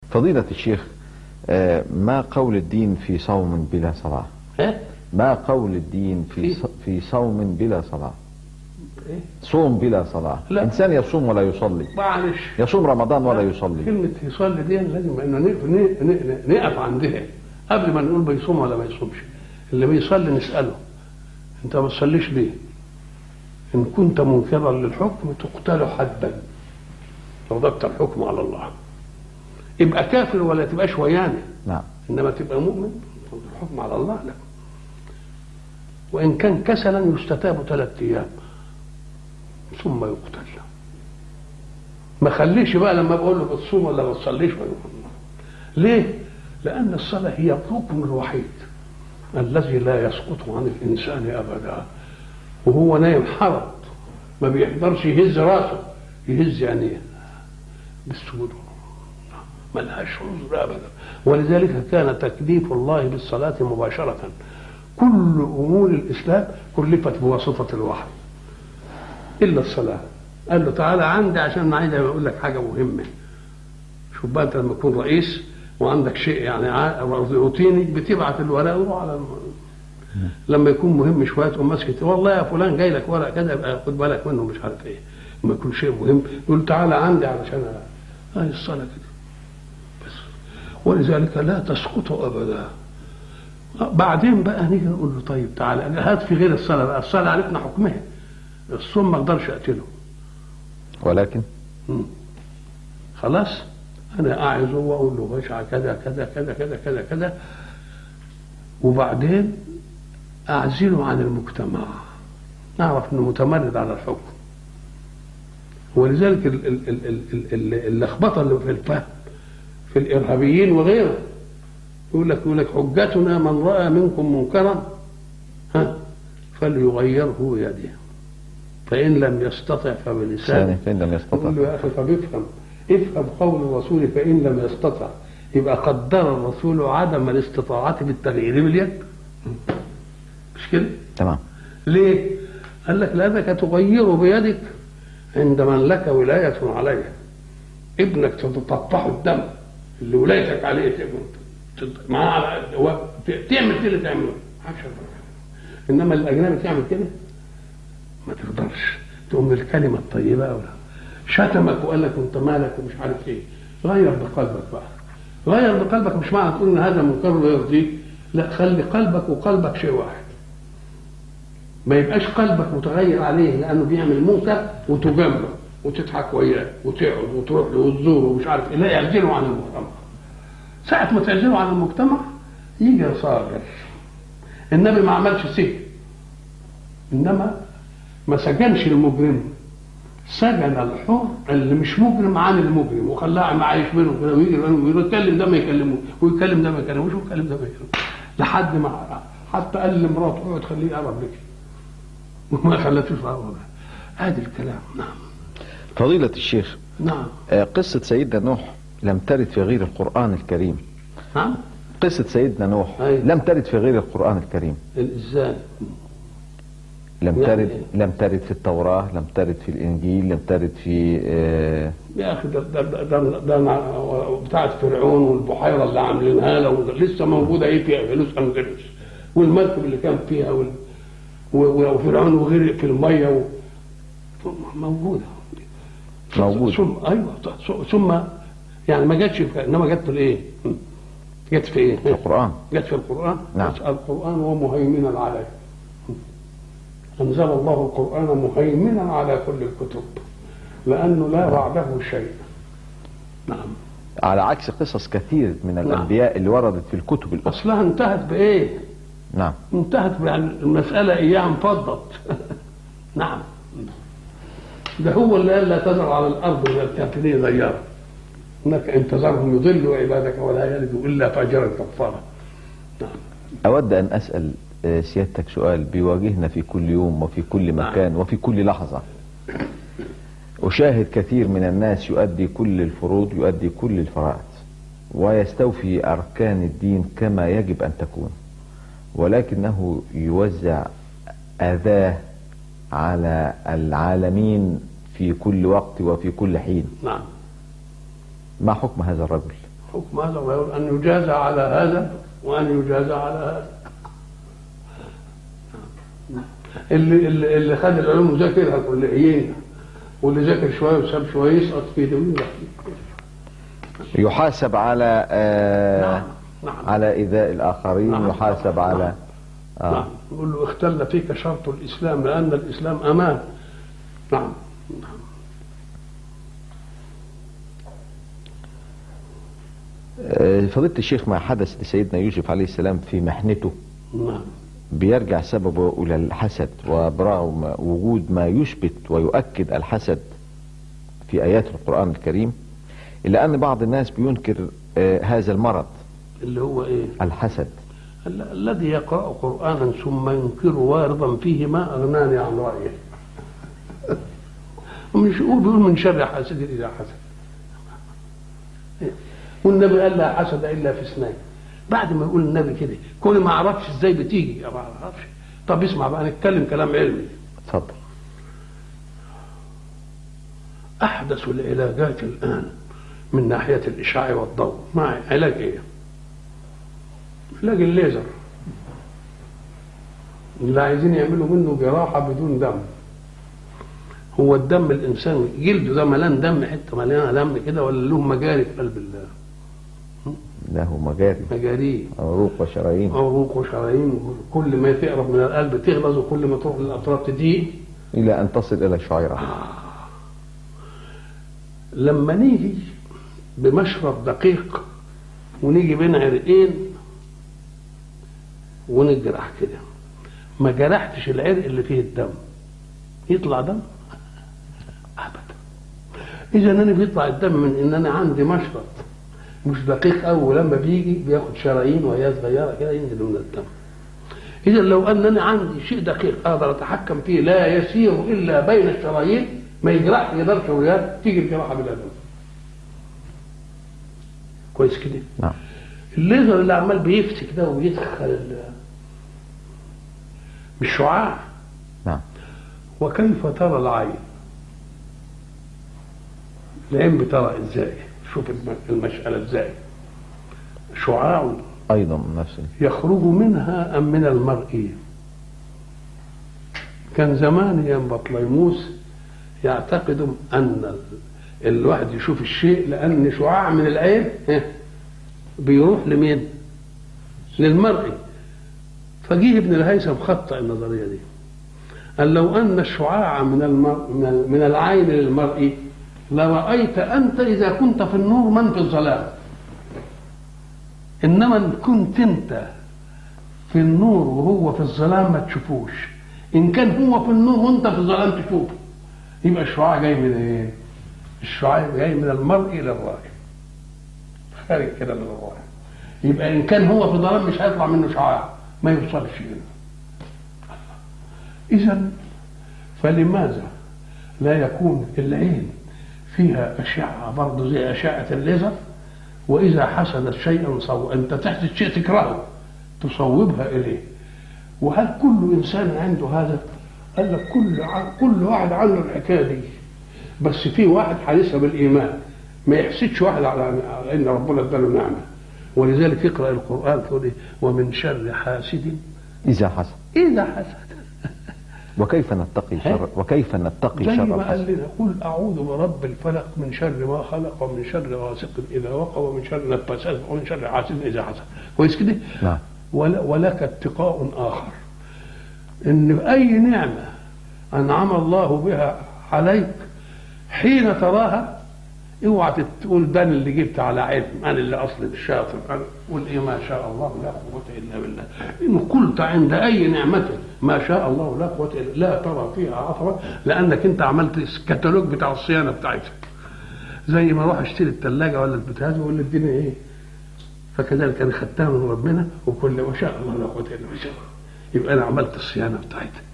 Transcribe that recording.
فضيلة الشيخ آه، ما قول الدين في صوم بلا صلاة ها ما قول الدين في في- ص- في صوم بلا صلاة إيه؟ صوم بلا صلاة لا. إنسان يصوم ولا يصلي معلش يصوم رمضان ولا يصلي كلمة يصلي دي لازم انه نقف, نقف, نقف عندها قبل ما نقول بيصوم ولا ما يصومش اللي بيصلي نسأله انت ما بتصليش ليه؟ ان كنت منكرا للحكم تقتل حدا لو ضبط الحكم على الله يبقى كافر ولا تبقاش ويانا نعم انما تبقى مؤمن الحكم على الله لا وان كان كسلا يستتاب ثلاث ايام ثم يقتل ما خليش بقى لما بقول له بتصوم ولا ما تصليش ليه؟ لأن الصلاة هي الركن الوحيد الذي لا يسقط عن الإنسان أبدا وهو نايم حرط ما بيقدرش يهز راسه يهز عينيه بالسجود ملهاش عذر أبدا ولذلك كان تكليف الله بالصلاة مباشرة كل أمور الإسلام كلفت بواسطة الوحي إلا الصلاة قال له تعالى عندي عشان عايز اقول لك حاجه مهمه شوف بقى انت لما تكون رئيس وعندك شيء يعني ع- روتيني بتبعت الورق وروح على الم... لما يكون مهم شويه تقوم ماسك والله يا فلان جاي لك ورق كذا يبقى خد بالك منه مش عارف ايه لما يكون شيء مهم يقول تعالى عندي علشان أ- هاي الصلاه كده بس ولذلك لا تسقط ابدا بعدين بقى نيجي نقول له طيب تعالى هات في غير الصلاه بقى الصلاه عرفنا حكمها الصوم ما اقدرش اقتله ولكن خلاص انا اعظه واقول له باشا كذا كذا كذا كذا كذا كذا وبعدين اعزله عن المجتمع نعرف انه متمرد على الحكم ولذلك ال- ال- ال- ال- ال- ال- اللخبطه اللي في الفهم في الارهابيين وغيره يقول لك يقول لك حجتنا من راى منكم منكرا ها فليغيره بيده فان لم يستطع فبلسانه ثاني فإن لم يستطع يقول له يا اخي طب افهم افهم قول الرسول فان لم يستطع يبقى قدر الرسول عدم الاستطاعه بالتغيير باليد مش كده؟ تمام ليه؟ قال لك لانك تغيره بيدك عند من لك ولايه عليه ابنك تتطحه الدم اللي ولايتك عليه تبقى معاه على قد هو ت- تعمل كده اللي تعمله محدش يقدر يعمل. انما الاجنبي تعمل كده ما تقدرش تقوم بالكلمه الطيبه او لا شتمك وقال لك انت مالك ومش عارف ايه غير بقلبك بقى غير بقلبك مش معنى تقول ان هذا منكر لا يرضيك لا خلي قلبك وقلبك شيء واحد ما يبقاش قلبك متغير عليه لانه بيعمل منكر وتجامله وتضحك وياه وتقعد وتروح له وتزوره ومش عارف ايه لا يعزله عن المجتمع ساعة ما تعزله عن المجتمع يجي صابر النبي ما عملش سجن انما ما سجنش المجرم سجن الحر اللي مش مجرم عن المجرم وخلاه عايش بينهم كده ويجي ويتكلم ده ما يكلموش ويتكلم ده ما يكلموش ويتكلم ده ما يكلموش لحد ما حتى قال لمراته اوعي تخليه يقرب لك وما خلتوش يقرب هذا الكلام نعم فضيلة الشيخ نعم آه، قصة سيدنا نوح لم ترد في غير القرآن الكريم نعم قصة سيدنا نوح أيوة. لم ترد في غير القرآن الكريم ازاي لم يعني ترد إيه؟ لم ترد في التوراة لم ترد في الإنجيل لم ترد في آه، يا اخي ده ده ده, ده, ده مع- بتاعت فرعون والبحيره اللي عاملينها له لسه موجوده ايه في لوس انجلوس والمركب اللي كان فيها وال و- و- وفرعون وغرق في الميه و... ثم موجوده موجودة. ثم ايوه ث- ثم يعني ما جاتش في انما جت في الايه؟ جت في ايه؟ في القرآن جت في القرآن نعم. بس القرآن ومهيمنا عليه أنزل الله القرآن مهيمنا على كل الكتب لأنه لا بعده شيء نعم على عكس قصص كثير من الأنبياء اللي وردت في الكتب الأخرى أصلها انتهت بإيه؟ نعم انتهت يعني المسألة إياها انفضت نعم ده هو اللي قال لا تذر على الأرض من الكافرين ديارا إنك إن تذرهم يضلوا عبادك ولا يلدوا إلا فاجرا كفارا نعم أود أن أسأل آه، سيادتك سؤال بيواجهنا في كل يوم وفي كل نعم. مكان وفي كل لحظة أشاهد كثير من الناس يؤدي كل الفروض يؤدي كل الفرائض ويستوفي أركان الدين كما يجب أن تكون ولكنه يوزع أذاه على العالمين في كل وقت وفي كل حين نعم ما حكم هذا الرجل حكم هذا ويقول ان يجازى على هذا وان يجازى على هذا اللي اللي, اللي خد العلوم وذاكرها كليا واللي ذاكر شويه وساب شويه يسقط في دون يحاسب على آه نعم نعم على إيذاء الآخرين نعم. يحاسب نعم. على نعم آه. يقول له اختل فيك شرط الاسلام لان الاسلام امان نعم نعم آه، فضيلة الشيخ ما حدث لسيدنا يوسف عليه السلام في محنته نعم بيرجع سببه إلى الحسد وبرغم وجود ما يثبت ويؤكد الحسد في آيات القرآن الكريم إلا أن بعض الناس بينكر آه، هذا المرض اللي هو ايه الحسد ال- الذي يقرأ قرآنا ثم ينكر وارضا فيه ما أغناني عن رأيه ومش هو بيقول من شر حاسد إذا حسد والنبي قال لا حسد إلا في اثنين بعد ما يقول النبي كده كل ما أعرفش إزاي بتيجي ما أعرفش طب اسمع بقى نتكلم كلام علمي اتفضل أحدث العلاجات الآن من ناحية الإشعاع والضوء مع علاج إيه؟ علاج الليزر اللي عايزين يعملوا منه جراحة بدون دم هو الدم الإنسان جلده ده ملان دم حتة مليانة دم كده ولا له مجاري في قلب الله له مجاري مجاريه عروق وشرايين عروق وشرايين كل ما تقرب من القلب تغلظ وكل ما تروح للأطراف تضيق إلى أن تصل إلى الشعيرة لما نيجي بمشرب دقيق ونيجي بين عرقين ونجرح كده ما جرحتش العرق اللي فيه الدم يطلع دم ابدا اذا انا بيطلع الدم من ان انا عندي مشرط مش دقيق قوي ولما بيجي بياخد شرايين وهي صغيره كده ينزل من الدم اذا لو انني عندي شيء دقيق اقدر اتحكم فيه لا يسير الا بين الشرايين ما يجرحش يقدرش وياه تيجي الجراحه بلا دم كويس كده نعم الليزر اللي عمال بيفتك ده ويدخل ال- بالشعاع نعم وكيف ترى العين العين بترى ازاي شوف الم- المسألة ازاي شعاع أيضا نفس ال- يخرج منها أم من المرئي كان زمان ايام بطليموس يعتقدوا أن ال- الواحد يشوف الشيء لأن شعاع من العين ها، بيروح لمين؟ للمرئي فجيه ابن الهيثم خطأ النظرية دي قال لو أن الشعاع من المر... من ال- من العين للمرئي لرأيت أنت إذا كنت في النور من في الظلام إنما إن كنت أنت في النور وهو في الظلام ما تشوفوش إن كان هو في النور وأنت في الظلام تشوفه يبقى الشعاع جاي من إيه؟ الشعاع جاي من المرئي للرائي خارج كده من الرائي يبقى إن كان هو في ظلام مش هيطلع منه شعاع ما يوصلش إليه إذا فلماذا لا يكون العين فيها أشعة برضه زي أشعة الليزر وإذا حصل شيئا صو أنت تحدث شيء تكرهه تصوبها إليه وهل كل إنسان عنده هذا؟ قال لك كل ع- كل واحد عنده الحكاية دي بس في واحد حديثها بالإيمان ما يحسدش واحد على على إن ربنا اداله نعمة ولذلك يقرأ القرآن تقول إيه؟ ومن شر حاسد إذا حصل إذا حسد وكيف نتقي شر وكيف نتقي زي شر ما قال الحسد لنا قل اعوذ برب الفلق من شر ما خلق ومن شر غاسق اذا وقى ومن شر نفاسات ومن شر حاسد اذا حسد كويس كده نعم ول- ولك اتقاء اخر ان اي نعمه انعم الله بها عليك حين تراها اوعى تقول ده أنا اللي جبت على علم انا اللي اصل الشاطر انا قول ايه ما شاء الله لا قوه الا بالله ان قلت عند اي نعمه ما شاء الله لا قوه الا لا ترى فيها عثره لانك انت عملت الكتالوج بتاع الصيانه بتاعتها زي ما اروح اشتري الثلاجه ولا البتاع ويقول لي اديني ايه فكذلك انا خدتها من ربنا وكل ما شاء الله لا قوه الا بالله يبقى انا عملت الصيانه بتاعتها